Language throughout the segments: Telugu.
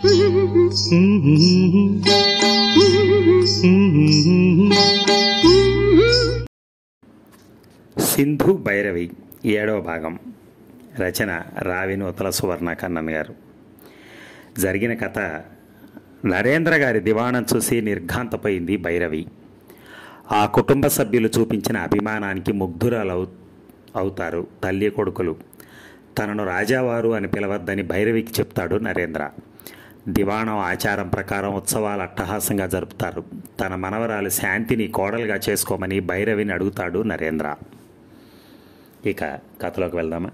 సింధు భైరవి ఏడవ భాగం రచన రావి నూతల సువర్ణ కన్నన్ గారు జరిగిన కథ నరేంద్ర గారి దివాణం చూసి నిర్ఘాంతపోయింది భైరవి ఆ కుటుంబ సభ్యులు చూపించిన అభిమానానికి ముగ్ధురాలు అవుతారు తల్లి కొడుకులు తనను రాజావారు అని పిలవద్దని భైరవికి చెప్తాడు నరేంద్ర దివాణం ఆచారం ప్రకారం ఉత్సవాలు అట్టహాసంగా జరుపుతారు తన మనవరాలు శాంతిని కోడలుగా చేసుకోమని భైరవిని అడుగుతాడు నరేంద్ర ఇక కథలోకి వెళ్దామా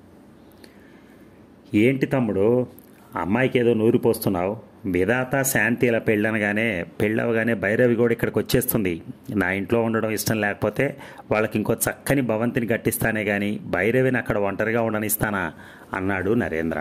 ఏంటి తమ్ముడు అమ్మాయికి ఏదో నూరి పోస్తున్నావు విధాత శాంతి ఇలా పెళ్ళనగానే పెళ్ళవగానే భైరవి కూడా ఇక్కడికి వచ్చేస్తుంది నా ఇంట్లో ఉండడం ఇష్టం లేకపోతే వాళ్ళకి ఇంకో చక్కని భవంతిని కట్టిస్తానే కానీ భైరవిని అక్కడ ఒంటరిగా ఉండనిస్తానా అన్నాడు నరేంద్ర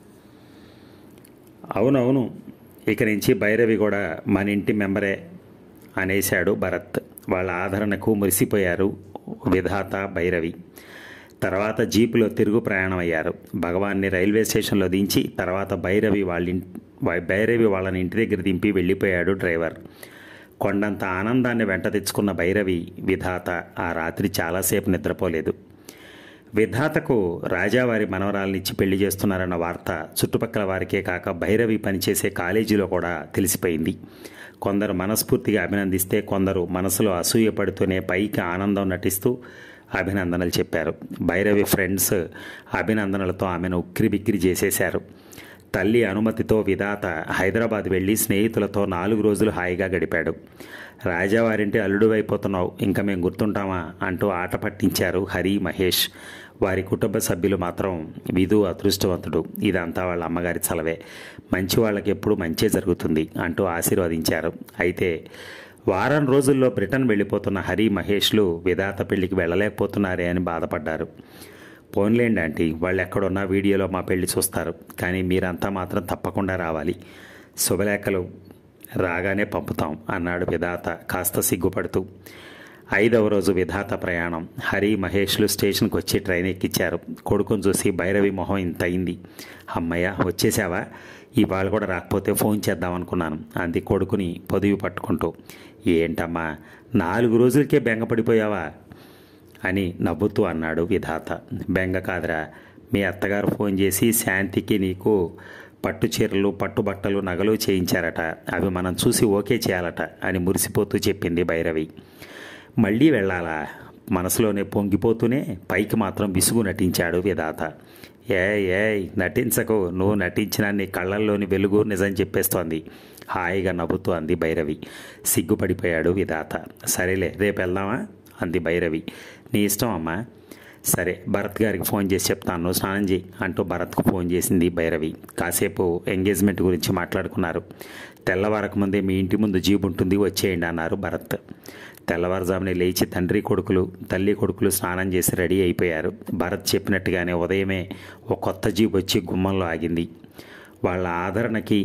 అవునవును ఇక నుంచి భైరవి కూడా మన ఇంటి మెంబరే అనేశాడు భరత్ వాళ్ళ ఆదరణకు మురిసిపోయారు విధాత భైరవి తర్వాత జీపులో తిరుగు ప్రయాణం అయ్యారు భగవాన్ని రైల్వే స్టేషన్లో దించి తర్వాత భైరవి వాళ్ళ ఇన్- వై- భైరవి వాళ్ళని ఇంటి దగ్గర దింపి వెళ్ళిపోయాడు డ్రైవర్ కొండంత ఆనందాన్ని వెంట తెచ్చుకున్న భైరవి విధాత ఆ రాత్రి చాలాసేపు నిద్రపోలేదు విధాతకు రాజావారి మనవరాలనిచ్చి పెళ్లి చేస్తున్నారన్న వార్త చుట్టుపక్కల వారికే కాక భైరవి పనిచేసే కాలేజీలో కూడా తెలిసిపోయింది కొందరు మనస్ఫూర్తిగా అభినందిస్తే కొందరు మనసులో అసూయ పడుతూనే పైకి ఆనందం నటిస్తూ అభినందనలు చెప్పారు భైరవి ఫ్రెండ్స్ అభినందనలతో ఆమెను ఉక్కిరిబిక్కిరి చేసేశారు తల్లి అనుమతితో విధాత హైదరాబాద్ వెళ్ళి స్నేహితులతో నాలుగు రోజులు హాయిగా గడిపాడు రాజావారింటి అల్లుడు అయిపోతున్నావు ఇంకా మేము గుర్తుంటామా అంటూ ఆట పట్టించారు హరి మహేష్ వారి కుటుంబ సభ్యులు మాత్రం విధు అదృష్టవంతుడు ఇదంతా వాళ్ళ అమ్మగారి చలవే మంచి వాళ్ళకి ఎప్పుడు మంచే జరుగుతుంది అంటూ ఆశీర్వదించారు అయితే వారం రోజుల్లో బ్రిటన్ వెళ్ళిపోతున్న హరి మహేష్లు విధాత పెళ్లికి వెళ్ళలేకపోతున్నారే అని బాధపడ్డారు పోన్లేండి ఆంటీ వాళ్ళు ఎక్కడున్నా వీడియోలో మా పెళ్లి చూస్తారు కానీ మీరంతా మాత్రం తప్పకుండా రావాలి శుభలేఖలు రాగానే పంపుతాం అన్నాడు విధాత కాస్త సిగ్గుపడుతూ ఐదవ రోజు విధాత ప్రయాణం హరి మహేష్లు స్టేషన్కి వచ్చి ట్రైన్ ఎక్కించారు కొడుకుని చూసి భైరవి మొహం ఇంత అయింది అమ్మయ్య వచ్చేసావా ఇవాళ కూడా రాకపోతే ఫోన్ చేద్దాం అనుకున్నాను అంది కొడుకుని పొదివి పట్టుకుంటూ ఏంటమ్మా నాలుగు రోజులకే బెంగపడిపోయావా అని నవ్వుతూ అన్నాడు విధాత బెంగ కాదురా మీ అత్తగారు ఫోన్ చేసి శాంతికి నీకు పట్టు చీరలు పట్టుబట్టలు నగలు చేయించారట అవి మనం చూసి ఓకే చేయాలట అని మురిసిపోతూ చెప్పింది భైరవి మళ్ళీ వెళ్ళాలా మనసులోనే పొంగిపోతూనే పైకి మాత్రం విసుగు నటించాడు విధాత ఏ ఏ నటించకు నువ్వు నటించిన నీ కళ్ళల్లోని వెలుగు నిజం చెప్పేస్తోంది హాయిగా నవ్వుతూ అంది భైరవి సిగ్గుపడిపోయాడు విధాత సరేలే రేపు వెళ్దామా అంది భైరవి నీ ఇష్టం అమ్మా సరే భరత్ గారికి ఫోన్ చేసి చెప్తాను నువ్వు స్నానం చేయి అంటూ భరత్కు ఫోన్ చేసింది భైరవి కాసేపు ఎంగేజ్మెంట్ గురించి మాట్లాడుకున్నారు తెల్లవారకు ముందే మీ ఇంటి ముందు జీబు ఉంటుంది వచ్చేయండి అన్నారు భరత్ తెల్లవారుజామునే లేచి తండ్రి కొడుకులు తల్లి కొడుకులు స్నానం చేసి రెడీ అయిపోయారు భరత్ చెప్పినట్టుగానే ఉదయమే ఒక కొత్త జీబు వచ్చి గుమ్మంలో ఆగింది వాళ్ళ ఆదరణకి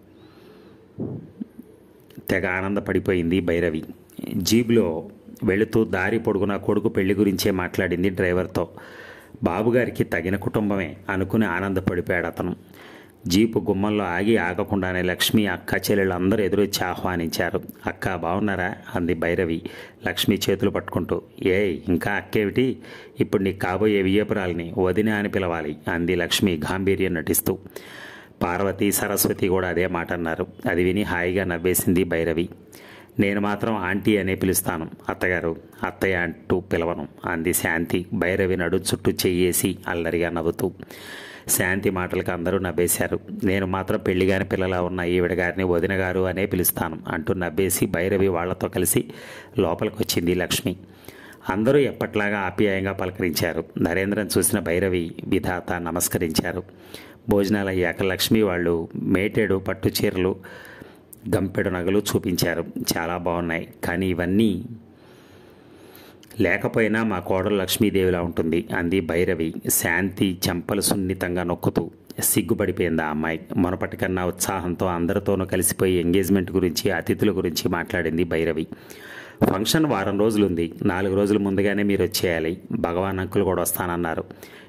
తెగ ఆనందపడిపోయింది భైరవి జీబులో వెళుతూ దారి పొడుగున కొడుకు పెళ్లి గురించే మాట్లాడింది డ్రైవర్తో బాబుగారికి తగిన కుటుంబమే అనుకుని ఆనందపడిపోయాడు అతను జీపు గుమ్మంలో ఆగి ఆగకుండానే లక్ష్మి అక్క చెల్లెళ్ళు అందరూ ఎదురొచ్చి ఆహ్వానించారు అక్క బాగున్నారా అంది భైరవి లక్ష్మి చేతులు పట్టుకుంటూ ఏ ఇంకా అక్కేమిటి ఇప్పుడు నీకు కాబోయే వియ్యపురాల్ని వదిన అని పిలవాలి అంది లక్ష్మి గాంభీర్యం నటిస్తూ పార్వతి సరస్వతి కూడా అదే మాట అన్నారు అది విని హాయిగా నవ్వేసింది భైరవి నేను మాత్రం ఆంటీ అనే పిలుస్తాను అత్తగారు అత్తయ్య అంటూ పిలవను అంది శాంతి భైరవి నడు చుట్టూ చెయ్యేసి అల్లరిగా నవ్వుతూ శాంతి మాటలకు అందరూ నవ్వేశారు నేను మాత్రం పెళ్లిగాని పిల్లలా ఉన్న ఈవిడ గారిని వదిన గారు అనే పిలుస్తాను అంటూ నవ్వేసి భైరవి వాళ్లతో కలిసి లోపలికి వచ్చింది లక్ష్మి అందరూ ఎప్పట్లాగా ఆప్యాయంగా పలకరించారు నరేంద్రన్ చూసిన భైరవి విధాత నమస్కరించారు భోజనాలు అయ్యాక లక్ష్మి వాళ్ళు మేటేడు పట్టు చీరలు గంపెడు నగలు చూపించారు చాలా బాగున్నాయి కానీ ఇవన్నీ లేకపోయినా మా కోడలు లక్ష్మీదేవిలా ఉంటుంది అంది భైరవి శాంతి చెంపలు సున్నితంగా నొక్కుతూ సిగ్గుపడిపోయింది ఆ అమ్మాయి మునపటి కన్నా ఉత్సాహంతో అందరితోనూ కలిసిపోయి ఎంగేజ్మెంట్ గురించి అతిథుల గురించి మాట్లాడింది భైరవి ఫంక్షన్ వారం రోజులుంది నాలుగు రోజుల ముందుగానే మీరు వచ్చేయాలి భగవాన్ అంకుల్ కూడా వస్తానన్నారు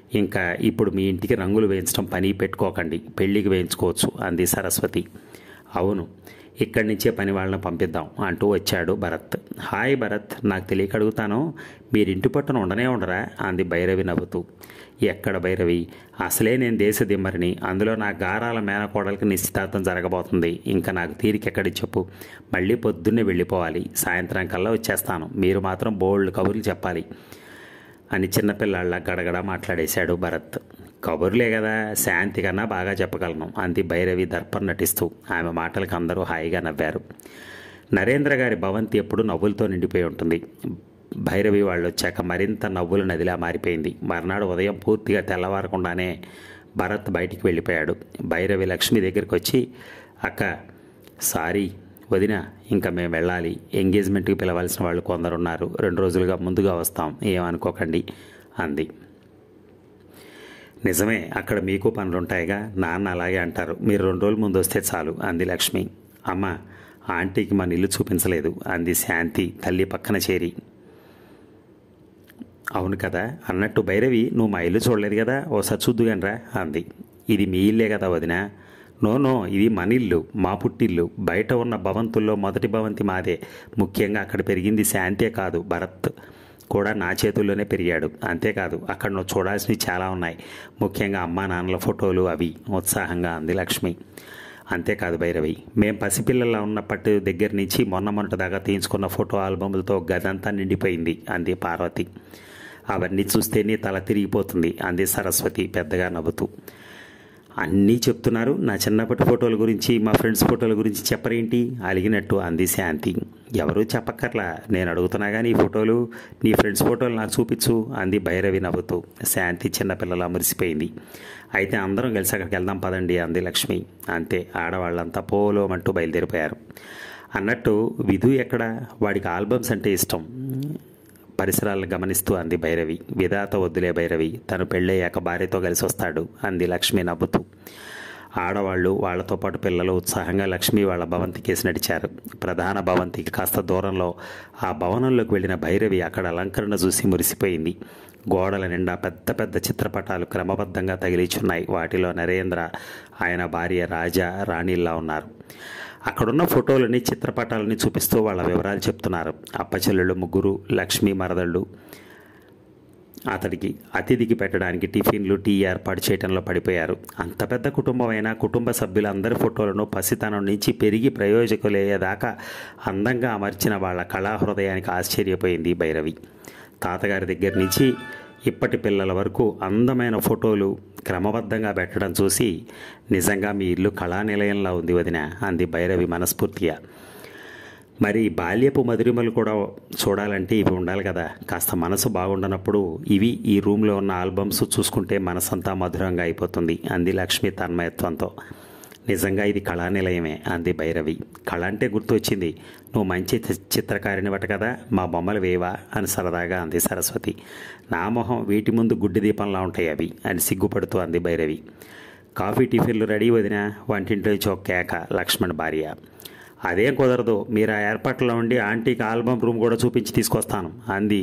ఇంకా ఇప్పుడు మీ ఇంటికి రంగులు వేయించడం పని పెట్టుకోకండి పెళ్ళికి వేయించుకోవచ్చు అంది సరస్వతి అవును ఇక్కడి నుంచే పని వాళ్ళని పంపిద్దాం అంటూ వచ్చాడు భరత్ హాయ్ భరత్ నాకు తెలియక అడుగుతాను మీరింటి పట్టున ఉండనే ఉండరా అంది భైరవి నవ్వుతూ ఎక్కడ భైరవి అసలే నేను దేశ దిమ్మరిని అందులో నా గారాల మేనకోడలకి నిశ్చితార్థం జరగబోతుంది ఇంకా నాకు తీరిక ఎక్కడి చెప్పు మళ్ళీ పొద్దున్నే వెళ్ళిపోవాలి సాయంత్రం కల్లా వచ్చేస్తాను మీరు మాత్రం బోల్డ్ కబుర్లు చెప్పాలి అని చిన్నపిల్లాళ్ళ గడగడ మాట్లాడేశాడు భరత్ కబుర్లే కదా శాంతి కన్నా బాగా చెప్పగలను అంది భైరవి దర్పం నటిస్తూ ఆమె మాటలకు అందరూ హాయిగా నవ్వారు నరేంద్ర గారి భవంతి ఎప్పుడు నవ్వులతో నిండిపోయి ఉంటుంది భైరవి వాళ్ళు వచ్చాక మరింత నవ్వుల నదిలా మారిపోయింది మర్నాడు ఉదయం పూర్తిగా తెల్లవారకుండానే భరత్ బయటికి వెళ్ళిపోయాడు భైరవి లక్ష్మి దగ్గరికి వచ్చి అక్క సారీ వదిన ఇంకా మేము వెళ్ళాలి ఎంగేజ్మెంట్కి పిలవాల్సిన వాళ్ళు కొందరున్నారు రెండు రోజులుగా ముందుగా వస్తాం ఏమనుకోకండి అంది నిజమే అక్కడ మీకు పనులుంటాయిగా నాన్న అలాగే అంటారు మీరు రెండు రోజుల ముందు వస్తే చాలు అంది లక్ష్మి అమ్మ ఆంటీకి మన ఇల్లు చూపించలేదు అంది శాంతి తల్లి పక్కన చేరి అవును కదా అన్నట్టు భైరవి నువ్వు మా ఇల్లు చూడలేదు కదా ఓసారి చూద్దుగానరా అంది ఇది మీ ఇల్లే కదా వదిన నో నో ఇది మన ఇల్లు మా పుట్టిల్లు బయట ఉన్న భవంతుల్లో మొదటి భవంతి మాదే ముఖ్యంగా అక్కడ పెరిగింది శాంతే కాదు భరత్ కూడా నా చేతుల్లోనే పెరిగాడు అంతేకాదు అక్కడ నువ్వు చూడాల్సినవి చాలా ఉన్నాయి ముఖ్యంగా అమ్మా నాన్నల ఫోటోలు అవి ఉత్సాహంగా అంది లక్ష్మి అంతేకాదు భైరవి మేం పసిపిల్లల్లో ఉన్నప్పటి దగ్గర నుంచి మొన్న మొన్నటి దాకా తీయించుకున్న ఫోటో ఆల్బములతో గదంతా నిండిపోయింది అంది పార్వతి అవన్నీ చూస్తేనే తల తిరిగిపోతుంది అంది సరస్వతి పెద్దగా నవ్వుతూ అన్నీ చెప్తున్నారు నా చిన్నప్పటి ఫోటోల గురించి మా ఫ్రెండ్స్ ఫోటోల గురించి చెప్పరేంటి అలిగినట్టు అంది శాంతి ఎవరూ చెప్పక్కర్లా నేను అడుగుతున్నా కానీ ఈ ఫోటోలు నీ ఫ్రెండ్స్ ఫోటోలు నాకు చూపించు అంది భైరవి నవ్వుతూ శాంతి చిన్నపిల్లలా మురిసిపోయింది అయితే అందరం కలిసి అక్కడికి వెళ్దాం పదండి అంది లక్ష్మి అంతే ఆడవాళ్ళంతా పోలోమంటూ బయలుదేరిపోయారు అన్నట్టు విధు ఎక్కడ వాడికి ఆల్బమ్స్ అంటే ఇష్టం పరిసరాలను గమనిస్తూ అంది భైరవి విధాత వద్దులే భైరవి తను పెళ్ళయ్యాక భార్యతో కలిసి వస్తాడు అంది లక్ష్మి నవ్వుతూ ఆడవాళ్ళు వాళ్లతో పాటు పిల్లలు ఉత్సాహంగా లక్ష్మి వాళ్ళ భవంతి కేసి నడిచారు ప్రధాన భవంతికి కాస్త దూరంలో ఆ భవనంలోకి వెళ్ళిన భైరవి అక్కడ అలంకరణ చూసి మురిసిపోయింది గోడల నిండా పెద్ద పెద్ద చిత్రపటాలు క్రమబద్ధంగా తగిలిచున్నాయి వాటిలో నరేంద్ర ఆయన భార్య రాజా రాణిల్లా ఉన్నారు అక్కడున్న ఫోటోలని చిత్రపటాలని చూపిస్తూ వాళ్ళ వివరాలు చెప్తున్నారు అప్పచెల్లెళ్ళు ముగ్గురు లక్ష్మీ మరదళ్ళు అతడికి అతిథికి పెట్టడానికి టిఫిన్లు టీ ఏర్పాటు చేయడంలో పడిపోయారు అంత పెద్ద కుటుంబం అయినా కుటుంబ సభ్యులందరి ఫోటోలను పసితనం నుంచి పెరిగి ప్రయోజకులయ్యేదాకా అందంగా అమర్చిన వాళ్ళ కళాహృదయానికి ఆశ్చర్యపోయింది భైరవి తాతగారి దగ్గర నుంచి ఇప్పటి పిల్లల వరకు అందమైన ఫోటోలు క్రమబద్ధంగా పెట్టడం చూసి నిజంగా మీ ఇల్లు కళానిలయంలా ఉంది వదిన అంది భైరవి మనస్ఫూర్తిగా మరి బాల్యపు మధురిమలు కూడా చూడాలంటే ఇవి ఉండాలి కదా కాస్త మనసు బాగుండనప్పుడు ఇవి ఈ రూమ్లో ఉన్న ఆల్బమ్స్ చూసుకుంటే మనసంతా మధురంగా అయిపోతుంది అంది లక్ష్మి తన్మయత్వంతో నిజంగా ఇది కళానిలయమే అంది భైరవి కళ అంటే గుర్తు వచ్చింది నువ్వు మంచి చి- చిత్రకారినివట కదా మా బొమ్మలు వేవా అని సరదాగా అంది సరస్వతి నా మొహం వీటి ముందు గుడ్డి దీపంలా ఉంటాయి అవి అని సిగ్గుపడుతూ అంది భైరవి కాఫీ టిఫిన్లు రెడీ వదిన వంటింట్లో నుంచి ఒక కేక లక్ష్మణ్ భార్య అదేం కుదరదు మీరు ఆ ఏర్పాట్లో ఉండి ఆంటీకి ఆల్బమ్ రూమ్ కూడా చూపించి తీసుకొస్తాను అంది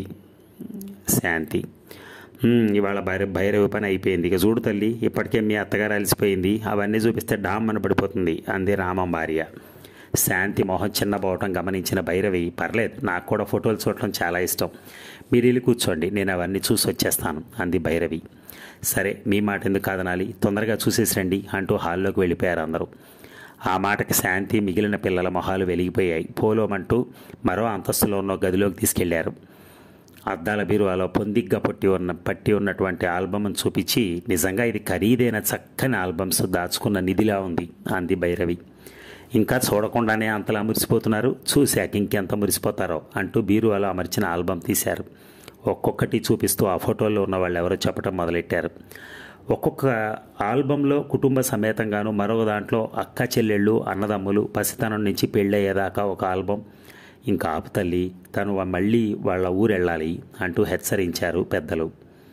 శాంతి "హ్మ్, ఇవాళ భైర భైరవి పని అయిపోయింది ఇక చూడు తల్లి ఇప్పటికే మీ అత్తగారు అలసిపోయింది అవన్నీ చూపిస్తే డామ్ అని పడిపోతుంది అంది రామం భార్య శాంతి మొహం చిన్నపోవటం గమనించిన భైరవి పర్లేదు నాకు కూడా ఫోటోలు చూడటం చాలా ఇష్టం మీరు వెళ్ళి కూర్చోండి నేను అవన్నీ చూసి వచ్చేస్తాను అంది భైరవి సరే మీ మాట ఎందుకు కాదనాలి తొందరగా చూసేసి రండి అంటూ హాల్లోకి వెళ్ళిపోయారు అందరూ ఆ మాటకి శాంతి మిగిలిన పిల్లల మొహాలు వెలిగిపోయాయి పోలోమంటూ మరో అంతస్తులో ఉన్న గదిలోకి తీసుకెళ్లారు అద్దాల బీరువాలో పొందిగ్గా పట్టి ఉన్న పట్టి ఉన్నటువంటి ఆల్బమ్ను చూపించి నిజంగా ఇది ఖరీదైన చక్కని ఆల్బమ్స్ దాచుకున్న నిధిలా ఉంది అంది భైరవి ఇంకా చూడకుండానే అంతలా మురిసిపోతున్నారు చూశాక ఇంకెంత మురిసిపోతారో అంటూ బీరువాలో అమర్చిన ఆల్బమ్ తీశారు ఒక్కొక్కటి చూపిస్తూ ఆ ఫోటోలో ఉన్న వాళ్ళు ఎవరో చెప్పడం మొదలెట్టారు ఒక్కొక్క ఆల్బంలో కుటుంబ సమేతంగాను మరొక దాంట్లో అక్క చెల్లెళ్ళు అన్నదమ్ములు పసితనం నుంచి పెళ్ళయ్యేదాకా ఒక ఆల్బం ఇంకా ఆపు తల్లి తను మళ్ళీ వాళ్ళ ఊరు వెళ్ళాలి అంటూ హెచ్చరించారు పెద్దలు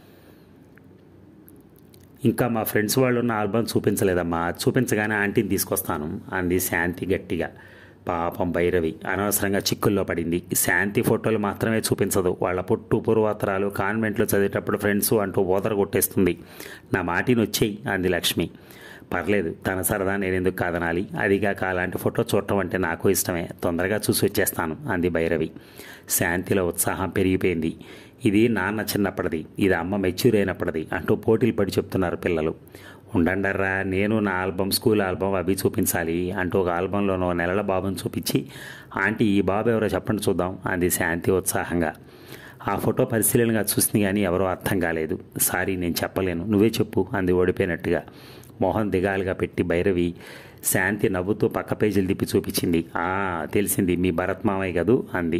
ఇంకా మా ఫ్రెండ్స్ వాళ్ళు ఉన్న ఆల్బమ్ చూపించలేదమ్మా చూపించగానే ఆంటీని తీసుకొస్తాను అంది శాంతి గట్టిగా పాపం భైరవి అనవసరంగా చిక్కుల్లో పడింది శాంతి ఫోటోలు మాత్రమే చూపించదు వాళ్ళ పుట్టు పూర్వాతరాలు కాన్వెంట్లో చదివేటప్పుడు ఫ్రెండ్స్ అంటూ ఓదర కొట్టేస్తుంది నా మాటిని వచ్చేయి అంది లక్ష్మి పర్లేదు తన సరదా నేను ఎందుకు కాదనాలి అదిగాక అలాంటి ఫోటో చూడటం అంటే నాకు ఇష్టమే తొందరగా చూసి వచ్చేస్తాను అంది భైరవి శాంతిలో ఉత్సాహం పెరిగిపోయింది ఇది నాన్న చిన్నప్పటిది ఇది అమ్మ మెచ్యూర్ అయినప్పటిది అంటూ పోటీలు పడి చెప్తున్నారు పిల్లలు ఉండండర్రా నేను నా ఆల్బమ్ స్కూల్ ఆల్బమ్ అవి చూపించాలి అంటూ ఒక ఆల్బంలోనో నెలల బాబుని చూపించి ఆంటీ ఈ బాబు ఎవరో చెప్పండి చూద్దాం అంది శాంతి ఉత్సాహంగా ఆ ఫోటో పరిశీలనగా చూసింది కానీ ఎవరో అర్థం కాలేదు సారీ నేను చెప్పలేను నువ్వే చెప్పు అంది ఓడిపోయినట్టుగా మోహన్ దిగాలుగా పెట్టి భైరవి శాంతి నవ్వుతూ పక్క పేజీలు తిప్పి చూపించింది ఆ తెలిసింది మీ భరత్ మామయ్య కదూ అంది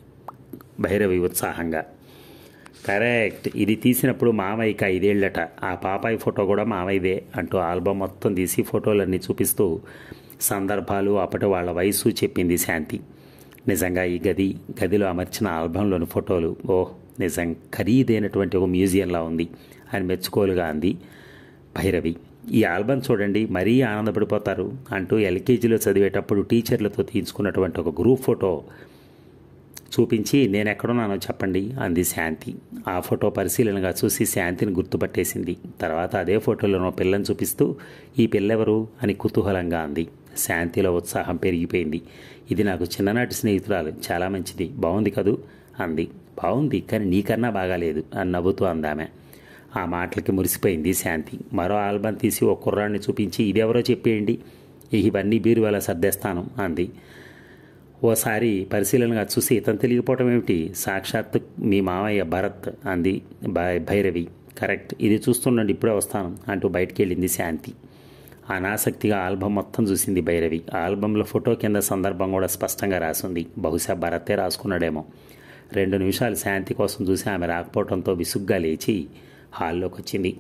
భైరవి ఉత్సాహంగా కరెక్ట్ ఇది తీసినప్పుడు మామయ్యకి ఐదేళ్లట ఆ పాపాయి ఫోటో కూడా మామయ్యదే అంటూ ఆల్బమ్ మొత్తం తీసి ఫోటోలన్నీ చూపిస్తూ సందర్భాలు అప్పటి వాళ్ళ వయసు చెప్పింది శాంతి నిజంగా ఈ గది గదిలో అమర్చిన ఆల్బంలోని ఫోటోలు ఓహ్ నిజం ఖరీదైనటువంటి ఒక మ్యూజియంలా ఉంది అని మెచ్చుకోలుగా అంది భైరవి ఈ ఆల్బమ్ చూడండి మరీ ఆనందపడిపోతారు అంటూ ఎల్కేజీలో చదివేటప్పుడు టీచర్లతో తీయించుకున్నటువంటి ఒక గ్రూప్ ఫోటో చూపించి నేను ఎక్కడున్నానో చెప్పండి అంది శాంతి ఆ ఫోటో పరిశీలనగా చూసి శాంతిని గుర్తుపట్టేసింది తర్వాత అదే ఫోటోలోనో పిల్లని చూపిస్తూ ఈ పిల్లెవరు అని కుతూహలంగా అంది శాంతిలో ఉత్సాహం పెరిగిపోయింది ఇది నాకు చిన్ననాటి స్నేహితురాలు చాలా మంచిది బాగుంది కదూ అంది బాగుంది కానీ నీకన్నా బాగాలేదు అని నవ్వుతూ అందామె ఆ మాటలకి మురిసిపోయింది శాంతి మరో ఆల్బమ్ తీసి ఒక కుర్రాడిని చూపించి ఇదెవరో చెప్పేయండి ఇవన్నీ బీరువాల సర్దేస్తాను అంది ఓసారి పరిశీలనగా చూసి ఇతను తెలియకపోవటం ఏమిటి సాక్షాత్ మీ మామయ్య భరత్ అంది భై- భైరవి కరెక్ట్ ఇది చూస్తుండండి ఇప్పుడే వస్తాను అంటూ బయటికి వెళ్ళింది శాంతి అనాసక్తిగా ఆల్బమ్ మొత్తం చూసింది భైరవి ఆ ఆల్బంలో ఫోటో కింద సందర్భం కూడా స్పష్టంగా రాసింది బహుశా భరతే రాసుకున్నాడేమో రెండు నిమిషాలు శాంతి కోసం చూసి ఆమె రాకపోవడంతో విసుగ్గా లేచి హాల్లోకి వచ్చింది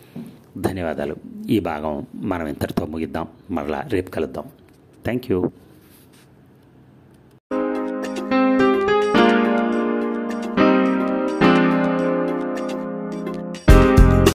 ధన్యవాదాలు ఈ భాగం మనం ఇంతటితో ముగిద్దాం మరలా రేపు కలుద్దాం థ్యాంక్ యూ